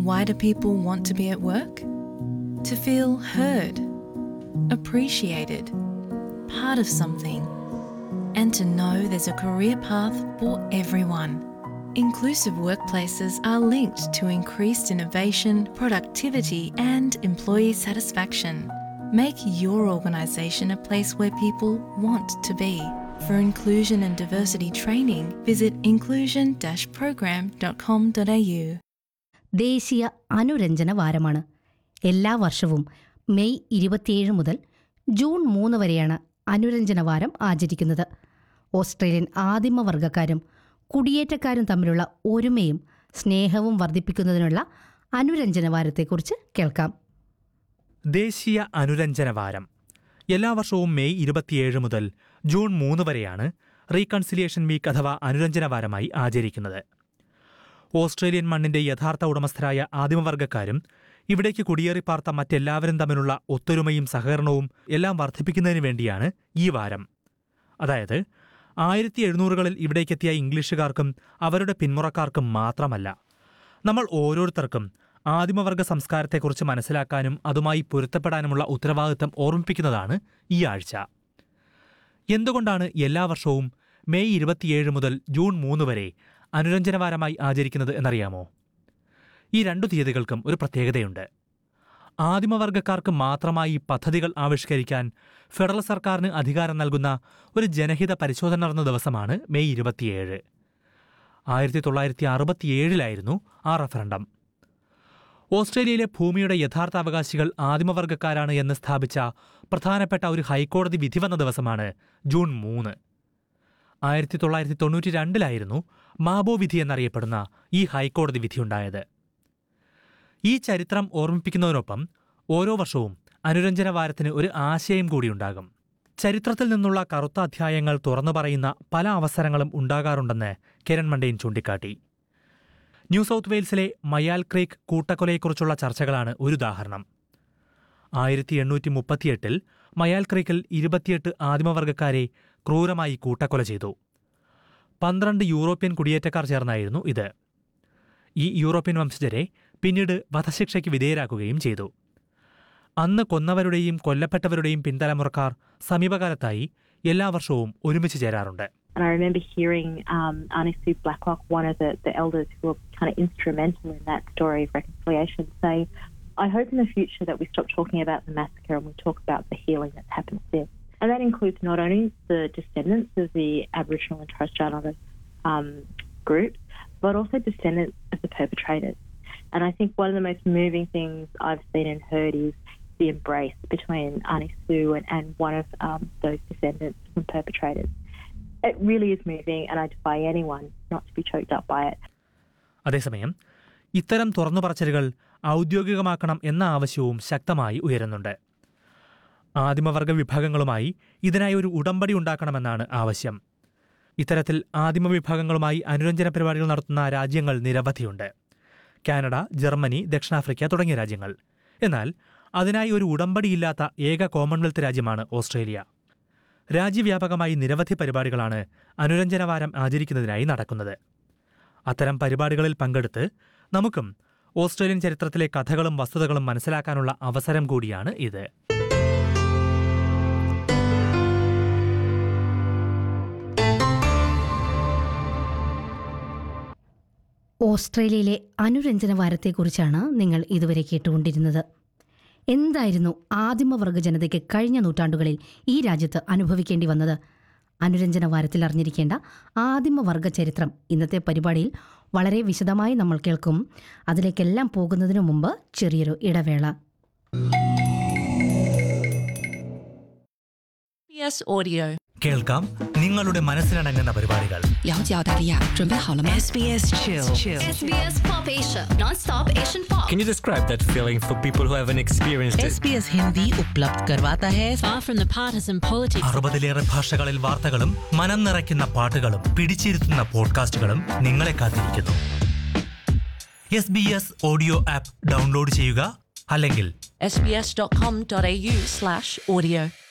Why do people want to be at work? To feel heard, appreciated, part of something, and to know there's a career path for everyone. Inclusive workplaces are linked to increased innovation, productivity, and employee satisfaction. Make your organisation a place where people want to be. For inclusion and diversity training, visit inclusion-program.com.au. ദേശീയ അനുരഞ്ജന വാരമാണ് എല്ലാ വർഷവും May ഇരുപത്തിയേഴ് മുതൽ June മൂന്ന് വരെയാണ് അനുരഞ്ജന വാരം ആചരിക്കുന്നത് ഓസ്ട്രേലിയൻ ആദിമവർഗക്കാരും കുടിയേറ്റക്കാരും തമ്മിലുള്ള ഒരുമയും സ്നേഹവും വർദ്ധിപ്പിക്കുന്നതിനുള്ള അനുരഞ്ജന വാരത്തെക്കുറിച്ച് കേൾക്കാം ദേശീയ അനുരഞ്ജന വാരം എല്ലാ വർഷവും മെയ് ഇരുപത്തിയേഴ് മുതൽ ജൂൺ മൂന്ന് വരെയാണ് റീകൺസിലിയേഷൻ വീക്ക് അഥവാ അനുരഞ്ജന വാരമായി ആചരിക്കുന്നത് ഓസ്ട്രേലിയൻ മണ്ണിന്റെ യഥാർത്ഥ ഉടമസ്ഥരായ ആദിമവർഗക്കാരും ഇവിടേക്ക് കുടിയേറി പാർത്ത മറ്റെല്ലാവരും തമ്മിലുള്ള ഒത്തൊരുമയും സഹകരണവും എല്ലാം വർദ്ധിപ്പിക്കുന്നതിന് വേണ്ടിയാണ് ഈ വാരം അതായത് ആയിരത്തി എഴുന്നൂറുകളിൽ ഇവിടേക്കെത്തിയ ഇംഗ്ലീഷുകാർക്കും അവരുടെ പിന്മുറക്കാർക്കും മാത്രമല്ല നമ്മൾ ഓരോരുത്തർക്കും ആദിമവർഗ സംസ്കാരത്തെക്കുറിച്ച് മനസ്സിലാക്കാനും അതുമായി പൊരുത്തപ്പെടാനുമുള്ള ഉത്തരവാദിത്തം ഓർമ്മിപ്പിക്കുന്നതാണ് ഈ ആഴ്ച എന്തുകൊണ്ടാണ് എല്ലാ വർഷവും മെയ് ഇരുപത്തിയേഴ് മുതൽ ജൂൺ മൂന്ന് വരെ അനുരഞ്ജനവാരമായി ആചരിക്കുന്നത് എന്നറിയാമോ ഈ രണ്ടു തീയതികൾക്കും ഒരു പ്രത്യേകതയുണ്ട് ആദിമവർഗക്കാർക്ക് മാത്രമായി പദ്ധതികൾ ആവിഷ്കരിക്കാൻ ഫെഡറൽ സർക്കാരിന് അധികാരം നൽകുന്ന ഒരു ജനഹിത പരിശോധന നടന്ന ദിവസമാണ് മെയ് ഇരുപത്തിയേഴ് ആയിരത്തി തൊള്ളായിരത്തി അറുപത്തിയേഴിലായിരുന്നു ആ റഫറണ്ടം ഓസ്ട്രേലിയയിലെ ഭൂമിയുടെ യഥാർത്ഥ അവകാശികൾ ആദിമവർഗക്കാരാണ് എന്ന് സ്ഥാപിച്ച പ്രധാനപ്പെട്ട ഒരു ഹൈക്കോടതി വിധി വന്ന ദിവസമാണ് ജൂൺ മൂന്ന് ആയിരത്തി തൊള്ളായിരത്തി തൊണ്ണൂറ്റി രണ്ടിലായിരുന്നു മാബോ വിധി എന്നറിയപ്പെടുന്ന ഈ ഹൈക്കോടതി വിധിയുണ്ടായത് ഈ ചരിത്രം ഓർമ്മിപ്പിക്കുന്നതിനൊപ്പം ഓരോ വർഷവും അനുരഞ്ജന വാരത്തിന് ഒരു ആശയം കൂടിയുണ്ടാകും ചരിത്രത്തിൽ നിന്നുള്ള കറുത്ത അധ്യായങ്ങൾ തുറന്നു പറയുന്ന പല അവസരങ്ങളും ഉണ്ടാകാറുണ്ടെന്ന് കിരൺ മണ്ടേൻ ചൂണ്ടിക്കാട്ടി ന്യൂ സൗത്ത് വെയിൽസിലെ മയാൽ ക്രീക്ക് കൂട്ടക്കൊലയെക്കുറിച്ചുള്ള ചർച്ചകളാണ് ഒരു ഉദാഹരണം ആയിരത്തി എണ്ണൂറ്റി മുപ്പത്തിയെട്ടിൽ മയാൽ ക്രീക്കിൽ ഇരുപത്തിയെട്ട് ആദിമവർഗക്കാരെ ക്രൂരമായി കൂട്ടക്കൊല ചെയ്തു പന്ത്രണ്ട് യൂറോപ്യൻ കുടിയേറ്റക്കാർ ചേർന്നായിരുന്നു ഇത് ഈ യൂറോപ്യൻ വംശജരെ പിന്നീട് വധശിക്ഷയ്ക്ക് വിധേയരാക്കുകയും ചെയ്തു അന്ന് കൊന്നവരുടെയും കൊല്ലപ്പെട്ടവരുടെയും പിന്തലമുറക്കാർ സമീപകാലത്തായി എല്ലാ വർഷവും ഒരുമിച്ച് ചേരാറുണ്ട് And I remember hearing um, Arnie Sue Blacklock, one of the, the elders who were kind of instrumental in that story of reconciliation, say, I hope in the future that we stop talking about the massacre and we talk about the healing that's happened since. And that includes not only the descendants of the Aboriginal and Torres Strait Islander um, groups, but also descendants of the perpetrators. And I think one of the most moving things I've seen and heard is the embrace between Arnie Sue and, and one of um, those descendants from perpetrators. It really is moving, and I defy anyone not to be choked up by it. അതേസമയം ഇത്തരം തുറന്നു പറച്ചിലുകൾ ഔദ്യോഗികമാക്കണം എന്ന ആവശ്യവും ശക്തമായി ഉയരുന്നുണ്ട് ആദിമവർഗ വിഭാഗങ്ങളുമായി ഇതിനായി ഒരു ഉടമ്പടി ഉണ്ടാക്കണമെന്നാണ് ആവശ്യം ഇത്തരത്തിൽ ആദിമ വിഭാഗങ്ങളുമായി അനുരഞ്ജന പരിപാടികൾ നടത്തുന്ന രാജ്യങ്ങൾ നിരവധിയുണ്ട് കാനഡ ജർമ്മനി ദക്ഷിണാഫ്രിക്ക തുടങ്ങിയ രാജ്യങ്ങൾ എന്നാൽ അതിനായി ഒരു ഉടമ്പടിയില്ലാത്ത ഏക കോമൺവെൽത്ത് രാജ്യമാണ് ഓസ്ട്രേലിയ രാജ്യവ്യാപകമായി നിരവധി പരിപാടികളാണ് അനുരഞ്ജനവാരം ആചരിക്കുന്നതിനായി നടക്കുന്നത് അത്തരം പരിപാടികളിൽ പങ്കെടുത്ത് നമുക്കും ഓസ്ട്രേലിയൻ ചരിത്രത്തിലെ കഥകളും വസ്തുതകളും മനസ്സിലാക്കാനുള്ള അവസരം കൂടിയാണ് ഇത് ഓസ്ട്രേലിയയിലെ അനുരഞ്ജന വാരത്തെക്കുറിച്ചാണ് നിങ്ങൾ ഇതുവരെ കേട്ടുകൊണ്ടിരുന്നത് എന്തായിരുന്നു ആദിമവർഗ ജനതയ്ക്ക് കഴിഞ്ഞ നൂറ്റാണ്ടുകളിൽ ഈ രാജ്യത്ത് അനുഭവിക്കേണ്ടി വന്നത് അനുരഞ്ജന വാരത്തിൽ അറിഞ്ഞിരിക്കേണ്ട ആദിമവർഗ ചരിത്രം ഇന്നത്തെ പരിപാടിയിൽ വളരെ വിശദമായി നമ്മൾ കേൾക്കും അതിലേക്കെല്ലാം പോകുന്നതിനു മുമ്പ് ചെറിയൊരു ഇടവേള SBS Audio. കേൾക്കാം നിങ്ങളുടെ മനസ്സിനടങ്ങുന്ന പരിപാടികൾ 了解澳大利亚，准备好了吗 SBS Chill. SBS Pop Asia, non-stop Asian pop. Can you describe that feeling for people who haven't experienced it? SBS Hindi उपलब्ध करवाता है Far from the partisan politics. അറുപതിലേറെ ഭാഷകളിൽ വാർത്തകളും മനം നിറയ്ക്കുന്ന പാട്ടുകളും പിടിച്ചിരുത്തുന്ന പോഡ്കാസ്റ്റുകളും നിങ്ങളെ കാത്തിരിക്കുന്നു S B S audio app download ചെയ്യുക അല്ലെങ്കിൽ sbs.com.au slash audio.